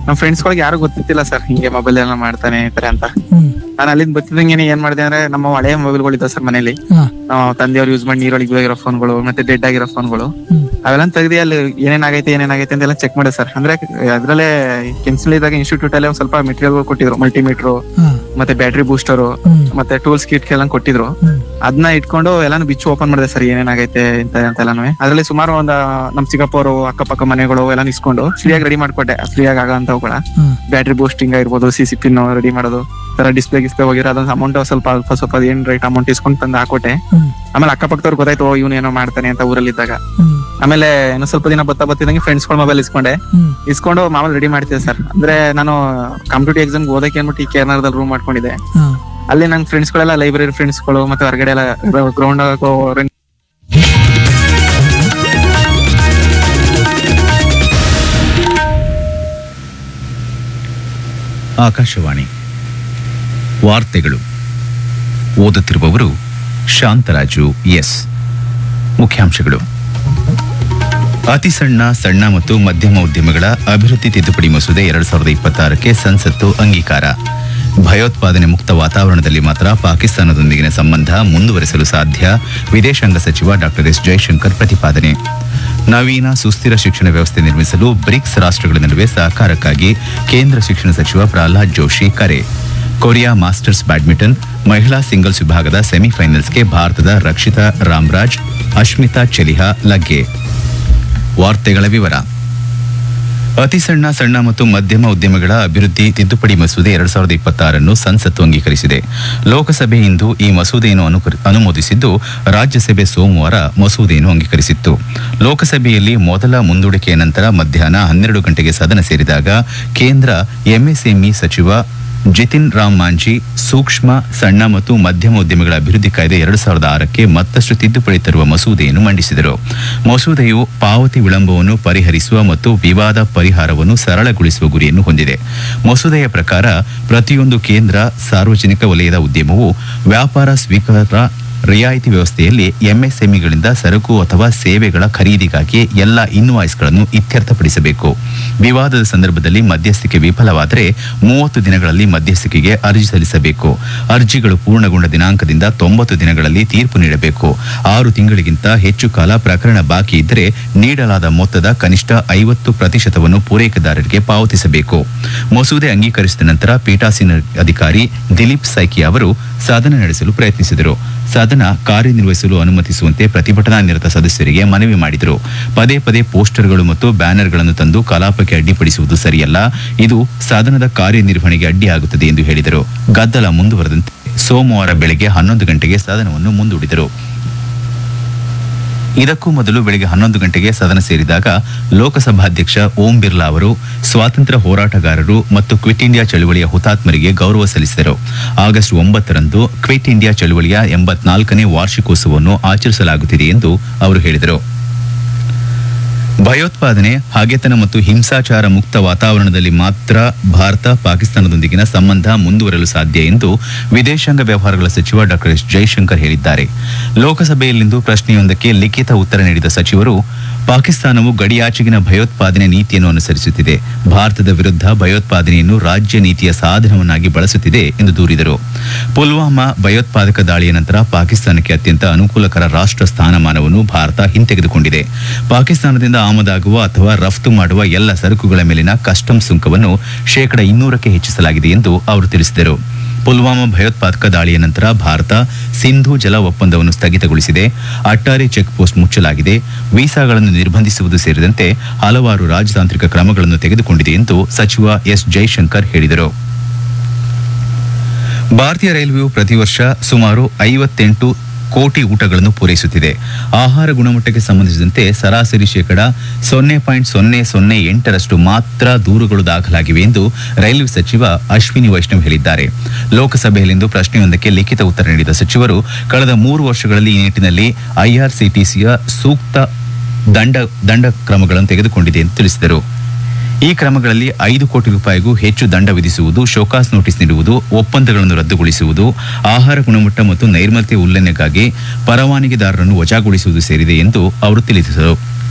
ನಮ್ ಫ್ರೆಂಡ್ಸ್ ಗಳಿಗೆ ಯಾರು ಗೊತ್ತಿತ್ತಿಲ್ಲ ಸರ್ ಹಿಂಗೆ ಮೊಬೈಲ್ ಎಲ್ಲ ಮಾಡ್ತಾನೆ ಈ ತರ ಅಂತ ಹ್ಮ್ ನಾನು ಅಲ್ಲಿಂದ ಬರ್ತಿದಂಗೆ ಏನ್ ಮಾಡಿದೆ ಅಂದ್ರೆ ನಮ್ಮ ಹಳೆಯ ಮೊಬೈಲ್ಗಳು ಇದ್ದಾವೆ ಸರ್ ಮನೇಲಿ ಹಾ ನಾವು ತಂದೆಯವ್ರು ಯೂಸ್ ಮಾಡಿ ನೀರೊಳಗೆ ಹೋಗಿರೋ ಫೋನ್ಗಳು ಮತ್ತೆ ಡೆಡ್ ಆಗಿರೋ ಫೋನ್ಗಳು ಹ್ಮ್ ಅವೆಲ್ಲ ತೆಗ್ದು ಅಲ್ಲಿ ಏನೇನಾಗೈತೆ ಏನೇನಾಗೈತೆ ಅಂತೆಲ್ಲ ಚೆಕ್ ಮಾಡಿದೆ ಸರ್ ಅಂದ್ರೆ ಅದ್ರಲ್ಲೇ ಕೆನ್ಸಲ್ ಇದ್ದಾಗ ಇನ್ಸ್ಟಿಟ್ಯೂಟ್ ಅಲ್ಲಿ ಒಂದ್ ಸ್ವಲ್ಪ ಮೆಟೀರಿಯಲ್ ಕೊಟ್ಟಿದ್ರು ಮಲ್ಟಿಮೀಟರ್ ಹಾ ಮತ್ತೆ ಬ್ಯಾಟ್ರಿ ಬೂಸ್ಟರ್ ಹ್ಮ್ ಮತ್ತೆ ಟೂಲ್ಸ್ ಕಿಟ್ ಎಲ್ಲ ಕೊಟ್ಟಿದ್ರು ಹ್ಮ್ ಅದನ್ನ ಇಟ್ಕೊಂಡು ಎಲ್ಲಾನು ಬಿಚ್ಚು ಓಪನ್ ಮಾಡಿದೆ ಸರ್ ಏನೇನಾಗೈತೆ ಅಂತ ಅಂತೆಲ್ಲಾನು ಅದ್ರಲ್ಲಿ ಸುಮಾರು ಒಂದ್ ನಮ್ ಚಿಕ್ಕಪ್ಪವರು ಅಕ್ಕಪಕ್ಕ ಮನೆಗಳು ಎಲ್ಲ ಇಸ್ಕೊಂಡು ಫ್ರೀಯಾಗಿ ರೆಡಿ ಮಾಡ್ಕೊಟ್ಟೆ ಫ್ರೀಯಾಗಿ ಆಗಂತವುಗಳ ಹಾ ಬ್ಯಾಟ್ರಿ ಬೂಸ್ಟಿಂಗ್ ಆಗಿರ್ಬೋದು ಸಿ ಸಿ ಪಿನ್ ರೆಡಿ ಮಾಡೋದು ತರ ಡಿಸ್ಪ್ಲೇ ಗಿಸ್ಪ್ಲೇ ಹೋಗಿರೋ ಅದೊಂದು ಅಮೌಂಟ್ ಸ್ವಲ್ಪ ಅಲ್ಪ ಸ್ವಲ್ಪ ಅದ್ ಏನ್ ರೈಟ್ ಅಮೌಂಟ್ ಇಸ್ಕೊಂಡು ತಂದು ಹಾಕೊಟ್ಟೆ ಹ್ಮ್ ಆಮೇಲೆ ಅಕ್ಕಪಕ್ಕದವ್ರು ಗೊತ್ತಾಯ್ತು ಓ ಇವ್ನು ಏನೋ ಮಾಡ್ತಾನೆ ಅಂತ ಊರಲ್ಲಿ ಇದ್ದಾಗ ಹ್ಮ್ ಆಮೇಲೆ ಇನ್ನೂ ಸ್ವಲ್ಪ ದಿನ ಬತ್ತಾ ಬತ್ತಿದಂಗೆ ಫ್ರೆಂಡ್ಸ್ ಗಳ ಮೊಬೈಲ್ ಇಸ್ಕೊಂಡೆ ಹ್ಮ್ ಇಸ್ಕೊಂಡು ಮಾಮೂಲಿ ರೆಡಿ ಮಾಡ್ತಿದ್ದೆ ಸರ್ ಅಂದ್ರೆ ನಾನು ಕಾಂಪಿಟೇಟಿವ್ ಎಕ್ಸಾಮ್ ಓದಕ್ಕೆ ಅನ್ಬಿಟ್ಟು ಈ ಕೇರ್ನರ್ದಲ್ಲಿ ರೂಮ್ ಮಾಡ್ಕೊಂಡಿದ್ದೆ ಹಾ ಅಲ್ಲಿ ನನ್ ಫ್ರೆಂಡ್ಸ್ ಗಳೆಲ್ಲ ಲೈಬ್ರರಿ ಫ್ರೆಂಡ್ಸ್ ಗಳು ಮತ್ತೆ ಹೊರಗಡೆ ಎಲ್ಲ ಗ್ರೌಂಡ್ ಆಕಾಶವಾಣಿ ವಾರ್ತೆಗಳು ಓದುತ್ತಿರುವವರು ಶಾಂತರಾಜು ಎಸ್ ಮುಖ್ಯಾಂಶಗಳು ಅತಿ ಸಣ್ಣ ಸಣ್ಣ ಮತ್ತು ಮಧ್ಯಮ ಉದ್ಯಮಗಳ ಅಭಿವೃದ್ಧಿ ತಿದ್ದುಪಡಿ ಮಸೂದೆ ಎರಡ್ ಸಾವಿರದ ಇಪ್ಪತ್ತಾರಕ್ಕೆ ಸಂಸತ್ತು ಅಂಗೀಕಾರ ಭಯೋತ್ಪಾದನೆ ಮುಕ್ತ ವಾತಾವರಣದಲ್ಲಿ ಮಾತ್ರ ಪಾಕಿಸ್ತಾನದೊಂದಿಗಿನ ಸಂಬಂಧ ಮುಂದುವರೆಸಲು ಸಾಧ್ಯ ವಿದೇಶಾಂಗ ಸಚಿವ ಡಾಕ್ಟರ್ ಎಸ್ ಜೈಶಂಕರ್ ಪ್ರತಿಪಾದನೆ ನವೀನ ಸುಸ್ಥಿರ ಶಿಕ್ಷಣ ವ್ಯವಸ್ಥೆ ನಿರ್ಮಿಸಲು ಬ್ರಿಕ್ಸ್ ರಾಷ್ಟ್ರಗಳ ನಡುವೆ ಸಹಕಾರಕ್ಕಾಗಿ ಕೇಂದ್ರ ಶಿಕ್ಷಣ ಸಚಿವ ಪ್ರಹ್ಲಾದ್ ಜೋಶಿ ಕರೆ ಕೊರಿಯಾ ಮಾಸ್ಟರ್ಸ್ ಬ್ಯಾಡ್ಮಿಂಟನ್ ಮಹಿಳಾ ಸಿಂಗಲ್ಸ್ ವಿಭಾಗದ ಸೆಮಿಫೈನಲ್ಸ್ಗೆ ಭಾರತದ ರಕ್ಷಿತಾ ರಾಮ್ರಾಜ್ ಅಶ್ಮಿತಾ ಚೆಲಿಹಾ ಲಗ್ಗೆ ವಾರ್ತೆಗಳ ವಿವರ ಅತಿ ಸಣ್ಣ ಸಣ್ಣ ಮತ್ತು ಮಧ್ಯಮ ಉದ್ಯಮಗಳ ಅಭಿವೃದ್ಧಿ ತಿದ್ದುಪಡಿ ಮಸೂದೆ ಎರಡ್ ಸಾವಿರದ ಇಪ್ಪತ್ತಾರನ್ನು ಸಂಸತ್ತು ಅಂಗೀಕರಿಸಿದೆ ಲೋಕಸಭೆ ಇಂದು ಈ ಮಸೂದೆಯನ್ನು ಅನುಕರಿ- ಅನುಮೋದಿಸಿದ್ದು ರಾಜ್ಯಸಭೆ ಸೋಮವಾರ ಮಸೂದೆಯನ್ನು ಅಂಗೀಕರಿಸಿತ್ತು ಲೋಕಸಭೆಯಲ್ಲಿ ಮೊದಲ ಮುಂದೂಡಿಕೆಯ ನಂತರ ಮಧ್ಯಾಹ್ನ ಹನ್ನೆರಡು ಗಂಟೆಗೆ ಸದನ ಸೇರಿದಾಗ ಕೇಂದ್ರ ಎಂಎಸ್ಎಂಇ ಸಚಿವ ಜಿತಿನ್ ರಾಮ್ ಮಾಂಜಿ ಸೂಕ್ಷ್ಮ ಸಣ್ಣ ಮತ್ತು ಮಧ್ಯಮ ಉದ್ಯಮಗಳ ಅಭಿವೃದ್ಧಿ ಕಾಯ್ದೆ ಎರಡು ಸಾವಿರದ ಆರಕ್ಕೆ ಮತ್ತಷ್ಟು ತಿದ್ದುಪಡಿ ತರುವ ಮಸೂದೆಯನ್ನು ಮಂಡಿಸಿದರು ಮಸೂದೆಯು ಪಾವತಿ ವಿಳಂಬವನ್ನು ಪರಿಹರಿಸುವ ಮತ್ತು ವಿವಾದ ಪರಿಹಾರವನ್ನು ಸರಳಗೊಳಿಸುವ ಗುರಿಯನ್ನು ಹೊಂದಿದೆ ಮಸೂದೆಯ ಪ್ರಕಾರ ಪ್ರತಿಯೊಂದು ಕೇಂದ್ರ ಸಾರ್ವಜನಿಕ ವಲಯದ ಉದ್ಯಮವು ವ್ಯಾಪಾರ ಸ್ವೀಕಾರ ರಿಯಾಯಿತಿ ವ್ಯವಸ್ಥೆಯಲ್ಲಿ ಎಂಎಸ್ಎಂಇಗಳಿಂದ ಸರಕು ಅಥವಾ ಸೇವೆಗಳ ಖರೀದಿಗಾಗಿ ಎಲ್ಲ ಇನ್ವಾಯ್ಸ್ಗಳನ್ನು ಇತ್ಯರ್ಥಪಡಿಸಬೇಕು ವಿವಾದದ ಸಂದರ್ಭದಲ್ಲಿ ಮಧ್ಯಸ್ಥಿಕೆ ವಿಫಲವಾದರೆ ಮೂವತ್ತು ದಿನಗಳಲ್ಲಿ ಮಧ್ಯಸ್ಥಿಕೆಗೆ ಅರ್ಜಿ ಸಲ್ಲಿಸಬೇಕು ಅರ್ಜಿಗಳು ಪೂರ್ಣಗೊಂಡ ದಿನಾಂಕದಿಂದ ತೊಂಬತ್ತು ದಿನಗಳಲ್ಲಿ ತೀರ್ಪು ನೀಡಬೇಕು ಆರು ತಿಂಗಳಿಗಿಂತ ಹೆಚ್ಚು ಕಾಲ ಪ್ರಕರಣ ಬಾಕಿ ಇದ್ದರೆ ನೀಡಲಾದ ಮೊತ್ತದ ಕನಿಷ್ಠ ಐವತ್ತು ಪ್ರತಿಶತವನ್ನು ಪೂರೈಕೆದಾರರಿಗೆ ಪಾವತಿಸಬೇಕು ಮಸೂದೆ ಅಂಗೀಕರಿಸಿದ ನಂತರ ಪೀಠಾಸೀನ ಅಧಿಕಾರಿ ದಿಲೀಪ್ ಸೈಕಿ ಅವರು ಸದನ ನಡೆಸಲು ಪ್ರಯತ್ನಿಸಿದರು ಸದನ ಕಾರ್ಯನಿರ್ವಹಿಸಲು ಅನುಮತಿಸುವಂತೆ ಪ್ರತಿಭಟನಾ ನಿರತ ಸದಸ್ಯರಿಗೆ ಮನವಿ ಮಾಡಿದರು ಪದೇ ಪದೇ ಪೋಸ್ಟರ್ಗಳು ಮತ್ತು ಬ್ಯಾನರ್ಗಳನ್ನು ತಂದು ಕಲಾಪಕ್ಕೆ ಅಡ್ಡಿಪಡಿಸುವುದು ಸರಿಯಲ್ಲ ಇದು ಸದನದ ಕಾರ್ಯನಿರ್ವಹಣೆಗೆ ಅಡ್ಡಿಯಾಗುತ್ತದೆ ಎಂದು ಹೇಳಿದರು ಗದ್ದಲ ಮುಂದುವರೆದಂತೆ ಸೋಮವಾರ ಬೆಳಗ್ಗೆ ಹನ್ನೊಂದು ಗಂಟೆಗೆ ಸದನವನ್ನು ಮುಂದೂಡಿದರು ಇದಕ್ಕೂ ಮೊದಲು ಬೆಳಗ್ಗೆ ಹನ್ನೊಂದು ಗಂಟೆಗೆ ಸದನ ಸೇರಿದಾಗ ಲೋಕಸಭಾಧ್ಯಕ್ಷ ಓಂ ಬಿರ್ಲಾ ಅವರು ಸ್ವಾತಂತ್ರ್ಯ ಹೋರಾಟಗಾರರು ಮತ್ತು ಕ್ವಿಟ್ ಇಂಡಿಯಾ ಚಳುವಳಿಯ ಹುತಾತ್ಮರಿಗೆ ಗೌರವ ಸಲ್ಲಿಸಿದರು ಆಗಸ್ಟ್ ಒಂಬತ್ತರಂದು ಕ್ವಿಟ್ ಇಂಡಿಯಾ ಚಳುವಳಿಯ ಎಂಬತ್ನಾಲ್ಕನೇ ವಾರ್ಷಿಕೋತ್ಸವವನ್ನು ಆಚರಿಸಲಾಗುತ್ತಿದೆ ಎಂದು ಅವರು ಹೇಳಿದರು ಭಯೋತ್ಪಾದನೆ ಹಗೆತನ ಮತ್ತು ಹಿಂಸಾಚಾರ ಮುಕ್ತ ವಾತಾವರಣದಲ್ಲಿ ಮಾತ್ರ ಭಾರತ ಪಾಕಿಸ್ತಾನದೊಂದಿಗಿನ ಸಂಬಂಧ ಮುಂದುವರಲು ಸಾಧ್ಯ ಎಂದು ವಿದೇಶಾಂಗ ವ್ಯವಹಾರಗಳ ಸಚಿವ ಡಾಕ್ಟರ್ ಎಸ್ ಜೈಶಂಕರ್ ಹೇಳಿದ್ದಾರೆ ಲೋಕಸಭೆಯಲ್ಲಿಂದು ಪ್ರಶ್ನೆಯೊಂದಕ್ಕೆ ಲಿಖಿತ ಉತ್ತರ ನೀಡಿದ ಸಚಿವರು ಪಾಕಿಸ್ತಾನವು ಗಡಿಯಾಚೆಗಿನ ಭಯೋತ್ಪಾದನೆ ನೀತಿಯನ್ನು ಅನುಸರಿಸುತ್ತಿದೆ ಭಾರತದ ವಿರುದ್ಧ ಭಯೋತ್ಪಾದನೆಯನ್ನು ರಾಜ್ಯ ನೀತಿಯ ಸಾಧನವನ್ನಾಗಿ ಬಳಸುತ್ತಿದೆ ಎಂದು ದೂರಿದರು ಪುಲ್ವಾಮಾ ಭಯೋತ್ಪಾದಕ ದಾಳಿಯ ನಂತರ ಪಾಕಿಸ್ತಾನಕ್ಕೆ ಅತ್ಯಂತ ಅನುಕೂಲಕರ ರಾಷ್ಟ್ರ ಸ್ಥಾನಮಾನವನ್ನು ಭಾರತ ಹಿಂತೆಗೆದುಕೊಂಡಿದೆ ಪಾಕಿಸ್ತಾನದಿಂದ ಆಮದಾಗುವ ಅಥವಾ ರಫ್ತು ಮಾಡುವ ಎಲ್ಲ ಸರಕುಗಳ ಮೇಲಿನ ಕಸ್ಟಮ್ಸ್ ಸುಂಕವನ್ನು ಶೇಕಡ ಇನ್ನೂರಕ್ಕೆ ಹೆಚ್ಚಿಸಲಾಗಿದೆ ಎಂದು ಅವರು ತಿಳಿಸಿದರು ಪುಲ್ವಾಮಾ ಭಯೋತ್ಪಾದಕ ದಾಳಿಯ ನಂತರ ಭಾರತ ಸಿಂಧೂ ಜಲ ಒಪ್ಪಂದವನ್ನು ಸ್ಥಗಿತಗೊಳಿಸಿದೆ ಅಟ್ಟಾರಿ ಚೆಕ್ ಪೋಸ್ಟ್ ಮುಚ್ಚಲಾಗಿದೆ ವೀಸಾಗಳನ್ನು ನಿರ್ಬಂಧಿಸುವುದು ಸೇರಿದಂತೆ ಹಲವಾರು ರಾಜತಾಂತ್ರಿಕ ಕ್ರಮಗಳನ್ನು ತೆಗೆದುಕೊಂಡಿದೆ ಎಂದು ಸಚಿವ ಎಸ್ ಜೈಶಂಕರ್ ಹೇಳಿದರು ಭಾರತೀಯ ರೈಲ್ವೆಯು ಪ್ರತಿ ವರ್ಷ ಸುಮಾರು ಐವತ್ತೆಂಟು ಕೋಟಿ ಊಟಗಳನ್ನು ಪೂರೈಸುತ್ತಿದೆ ಆಹಾರ ಗುಣಮಟ್ಟಕ್ಕೆ ಸಂಬಂಧಿಸಿದಂತೆ ಸರಾಸರಿ ಶೇಕಡ ಸೊನ್ನೆ ಪಾಯಿಂಟ್ ಸೊನ್ನೆ ಸೊನ್ನೆ ಎಂಟರಷ್ಟು ಮಾತ್ರ ದೂರುಗಳು ದಾಖಲಾಗಿವೆ ಎಂದು ರೈಲ್ವೆ ಸಚಿವ ಅಶ್ವಿನಿ ವೈಷ್ಣವ್ ಹೇಳಿದ್ದಾರೆ ಲೋಕಸಭೆಯಲ್ಲಿಂದು ಪ್ರಶ್ನೆಯೊಂದಕ್ಕೆ ಲಿಖಿತ ಉತ್ತರ ನೀಡಿದ ಸಚಿವರು ಕಳೆದ ಮೂರು ವರ್ಷಗಳಲ್ಲಿ ಈ ನಿಟ್ಟಿನಲ್ಲಿ ಐಆರ್ಸಿಟಿಸಿಯ ಸೂಕ್ತ ದಂಡ ದಂಡ ಕ್ರಮಗಳನ್ನು ತೆಗೆದುಕೊಂಡಿದೆ ಎಂದು ತಿಳಿಸಿದರು ಈ ಕ್ರಮಗಳಲ್ಲಿ ಐದು ಕೋಟಿ ರೂಪಾಯಿಗೂ ಹೆಚ್ಚು ದಂಡ ವಿಧಿಸುವುದು ಶೋಕಾಸ್ ನೋಟಿಸ್ ನೀಡುವುದು ಒಪ್ಪಂದಗಳನ್ನು ರದ್ದುಗೊಳಿಸುವುದು ಆಹಾರ ಗುಣಮಟ್ಟ ಮತ್ತು ನೈರ್ಮಲ್ಯ ಉಲ್ಲಂಘನೆಗಾಗಿ ಪರವಾನಗಿದಾರರನ್ನು ವಜಾಗೊಳಿಸುವುದು ಸೇರಿದೆ ಎಂದು ಅವರು ತಿಳಿಸಿದರು